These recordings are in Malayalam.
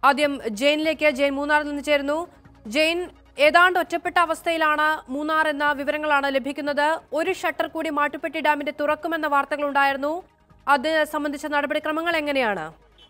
ആദ്യം ജെയിനിലേക്ക് ജെയിൻ മൂന്നാറിൽ നിന്ന് ചേരുന്നു ജെയിൻ ഏതാണ്ട് ഒറ്റപ്പെട്ട അവസ്ഥയിലാണ് മൂന്നാർ എന്ന വിവരങ്ങളാണ് ലഭിക്കുന്നത് ഒരു ഷട്ടർ കൂടി മാട്ടുപ്പെട്ടി ഡാമിന്റെ തുറക്കുമെന്ന വാർത്തകളുണ്ടായിരുന്നു അത് സംബന്ധിച്ച നടപടിക്രമങ്ങൾ എങ്ങനെയാണ്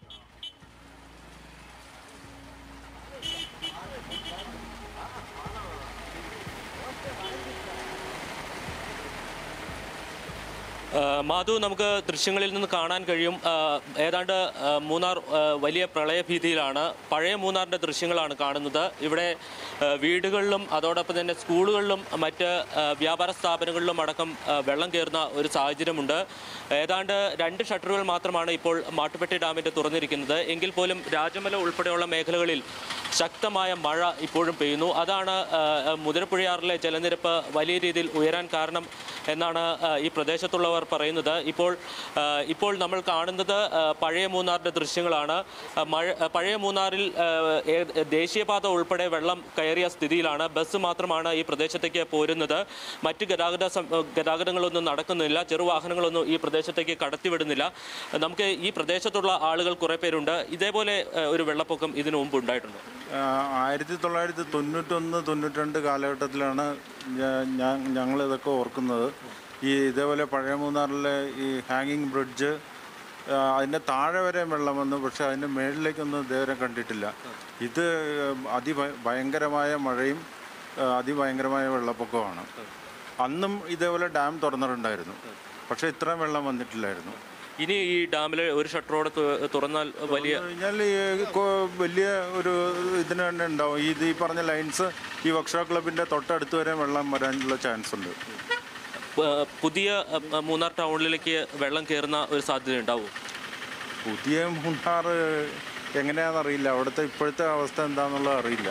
ആ, മാധു നമുക്ക് ദൃശ്യങ്ങളിൽ നിന്ന് കാണാൻ കഴിയും ആ, ഏതാണ്ട് ആ, മൂന്നാർ ആ, വലിയ പ്രളയഭീതിയിലാണ് പഴയ മൂന്നാറിൻ്റെ ദൃശ്യങ്ങളാണ് കാണുന്നത് ഇവിടെ ആ, വീടുകളിലും അതോടൊപ്പം തന്നെ സ്കൂളുകളിലും മറ്റ് ആ, വ്യാപാര സ്ഥാപനങ്ങളിലും അടക്കം ആ, വെള്ളം കയറുന്ന ഒരു സാഹചര്യമുണ്ട് ഏതാണ്ട് രണ്ട് ഷട്ടറുകൾ മാത്രമാണ് ഇപ്പോൾ മാട്ടുപ്പെട്ടി ഡാമിൻ്റെ തുറന്നിരിക്കുന്നത് എങ്കിൽ പോലും രാജമല ഉൾപ്പെടെയുള്ള മേഖലകളിൽ ശക്തമായ മഴ ഇപ്പോഴും പെയ്യുന്നു അതാണ് ആ, മുതിരപ്പുഴയാറിലെ ജലനിരപ്പ് വലിയ രീതിയിൽ ഉയരാൻ കാരണം എന്നാണ് ആ, ഈ പ്രദേശത്തുള്ളവർ പറയുന്നത് ഇപ്പോൾ ആ, ഇപ്പോൾ നമ്മൾ കാണുന്നത് ആ, പഴയ മൂന്നാറിൻ്റെ ദൃശ്യങ്ങളാണ് ആ, മഴ ആ, പഴയ മൂന്നാറിൽ ആ, ഏ- ദേശീയപാത ഉൾപ്പെടെ വെള്ളം കയറിയ സ്ഥിതിയിലാണ് ബസ് മാത്രമാണ് ഈ പ്രദേശത്തേക്ക് പോരുന്നത് മറ്റ് ഗതാഗത സം- ഗതാഗതങ്ങളൊന്നും നടക്കുന്നില്ല ചെറുവാഹനങ്ങളൊന്നും ഈ പ്രദേശത്തേക്ക് കടത്തിവിടുന്നില്ല നമുക്ക് ഈ പ്രദേശത്തുള്ള ആളുകൾ കുറേ പേരുണ്ട് ഇതേപോലെ ആ, ഒരു വെള്ളപ്പൊക്കം ഇതിനു മുമ്പ് ഉണ്ടായിട്ടുണ്ട് ആയിരത്തി തൊള്ളായിരത്തി തൊണ്ണൂറ്റൊന്ന് തൊണ്ണൂറ്റിരണ്ട് കാലഘട്ടത്തിലാണ് ഞാ- ഞാൻ ഞങ്ങളിതൊക്കെ ഓർക്കുന്നത് ഈ ഇതേപോലെ പഴയ മൂന്നാറിലെ ഈ ഹാങ്ങിങ് ബ്രിഡ്ജ് ആ, അതിൻ്റെ താഴെ വരെ വെള്ളം വന്നു പക്ഷെ അതിൻ്റെ മേളിലേക്കൊന്നും ഇതേവരെ കണ്ടിട്ടില്ല ഇത് അതി ഭയങ്കരമായ മഴയും ആ, അതിഭയങ്കരമായ വെള്ളപ്പൊക്കമാണ് അന്നും ഇതേപോലെ ഡാം തുറന്നിട്ടുണ്ടായിരുന്നു പക്ഷേ ഇത്രയും വെള്ളം വന്നിട്ടില്ലായിരുന്നു ഇനി ഈ ഡാമിലെ ഒരു ഷട്ടറോടെ തു- തുറന്നാൽ വലിയ കഴിഞ്ഞാൽ ഈ കൊ- വലിയ ഒരു ഇതിന് തന്നെ ഉണ്ടാവും ഇത് ഈ പറഞ്ഞ ലൈൻസ് ഈ വർക്ക്ഷോപ്പ് ക്ലബിന്റെ തൊട്ടടുത്ത് വരെ വെള്ളം വരാനുള്ള ചാൻസ് ഉണ്ട് പ- പുതിയ അഹ്, മൂന്നാർ ടൗണിലേക്ക് വെള്ളം കയറുന്ന ഒരു സാധ്യത ഉണ്ടാവും പുതിയ മൂന്നാർ എങ്ങനെയാണെന്ന് അറിയില്ല അവിടുത്തെ ഇപ്പോഴത്തെ അവസ്ഥ എന്താണെന്നുള്ളത് അറിയില്ല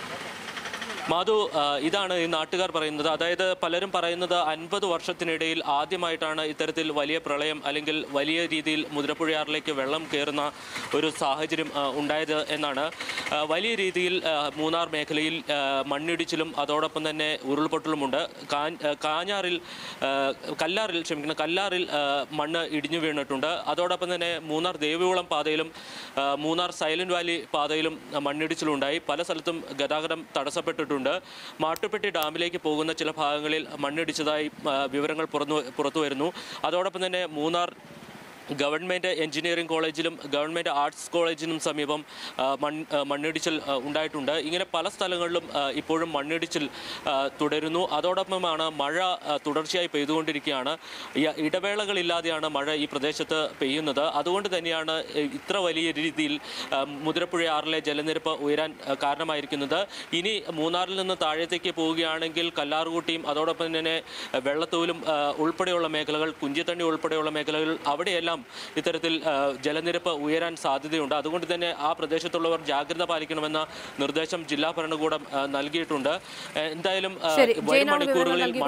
മാധു ആ, ഇതാണ് ഈ നാട്ടുകാർ പറയുന്നത് അതായത് പലരും പറയുന്നത് അൻപത് വർഷത്തിനിടയിൽ ആദ്യമായിട്ടാണ് ഇത്തരത്തിൽ വലിയ പ്രളയം അല്ലെങ്കിൽ വലിയ രീതിയിൽ മുതിരപ്പുഴയാറിലേക്ക് വെള്ളം കയറുന്ന ഒരു സാഹചര്യം ആ, ഉണ്ടായത് എന്നാണ് ആ, വലിയ രീതിയിൽ ആ, മൂന്നാർ മേഖലയിൽ ആ, മണ്ണിടിച്ചിലും അതോടൊപ്പം തന്നെ ഉരുൾപൊട്ടലുമുണ്ട് കാ- ആ, കാഞ്ഞാറിൽ ആ, കല്ലാറിൽ ക്ഷമിക്കണം കല്ലാറിൽ ആ, മണ്ണ് ഇടിഞ്ഞു വീണിട്ടുണ്ട് അതോടൊപ്പം തന്നെ മൂന്നാർ ദേവികുളം പാതയിലും ആ, മൂന്നാർ സൈലന്റ് വാലി പാതയിലും മണ്ണിടിച്ചിലുണ്ടായി പല സ്ഥലത്തും ഗതാഗതം തടസ്സപ്പെട്ടിട്ടുണ്ട് മാട്ടുപ്പെട്ടി ഡാമിലേക്ക് പോകുന്ന ചില ഭാഗങ്ങളിൽ മണ്ണിടിച്ചതായി ആ, വിവരങ്ങൾ പുറന്നു പുറത്തു വരുന്നു അതോടൊപ്പം തന്നെ മൂന്നാർ ഗവൺമെൻറ് എഞ്ചിനീയറിംഗ് കോളേജിലും ഗവൺമെൻറ് ആർട്സ് കോളേജിനും സമീപം ആ, മൺ ആ, മണ്ണിടിച്ചിൽ ആ, ഉണ്ടായിട്ടുണ്ട് ഇങ്ങനെ പല സ്ഥലങ്ങളിലും ആ, ഇപ്പോഴും മണ്ണിടിച്ചിൽ ആ, തുടരുന്നു അതോടൊപ്പമാണ് മഴ ആ, തുടർച്ചയായി പെയ്തുകൊണ്ടിരിക്കുകയാണ് ഈ ഇടവേളകളില്ലാതെയാണ് മഴ ഈ പ്രദേശത്ത് പെയ്യുന്നത് അതുകൊണ്ട് തന്നെയാണ് ഏ, ഇത്ര വലിയ രീതിയിൽ ആ, മുതിരപ്പുഴയാറിലെ ജലനിരപ്പ് ഉയരാൻ ആ, കാരണമായിരിക്കുന്നത് ഇനി മൂന്നാറിൽ നിന്ന് താഴത്തേക്ക് പോവുകയാണെങ്കിൽ കല്ലാറുകുട്ടിയും അതോടൊപ്പം തന്നെ ആ, വെള്ളത്തൂലും ആ, ഉൾപ്പെടെയുള്ള മേഖലകൾ കുഞ്ചിത്തണ്ണി ഉൾപ്പെടെയുള്ള മേഖലകൾ അവിടെയെല്ലാം ഇത്തരത്തിൽ ആ, ജലനിരപ്പ് ഉയരാൻ സാധ്യതയുണ്ട് അതുകൊണ്ട് തന്നെ ആ പ്രദേശത്തുള്ളവർ ജാഗ്രത പാലിക്കണമെന്ന നിർദ്ദേശം ജില്ലാ ഭരണകൂടം ആ, നൽകിയിട്ടുണ്ട് ഏ, എന്തായാലും ആ, ശരി വരും ജെയിനാണ് വിവരങ്ങൾ മണിക്കൂറുകളിൽ നൽകിയത്